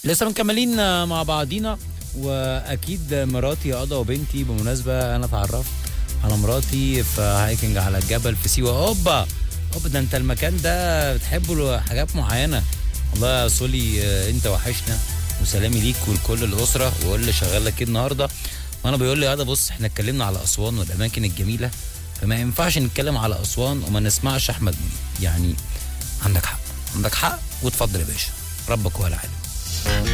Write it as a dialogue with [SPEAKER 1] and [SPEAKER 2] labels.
[SPEAKER 1] لسه مكملين مع بعضينا واكيد مراتي قضى وبنتي بمناسبه انا اتعرفت على مراتي في هايكنج على الجبل في سيوه اوبا اوبا ده انت المكان ده بتحبه له حاجات معينه والله يا سولي آه، انت وحشنا وسلامي ليك ولكل الاسره وقول اللي شغال لك ايه النهارده وانا بيقول لي هذا بص احنا اتكلمنا على اسوان والاماكن الجميله فما ينفعش نتكلم على اسوان وما نسمعش احمد منير يعني عندك حق عندك حق واتفضل يا باشا ربك هو العالم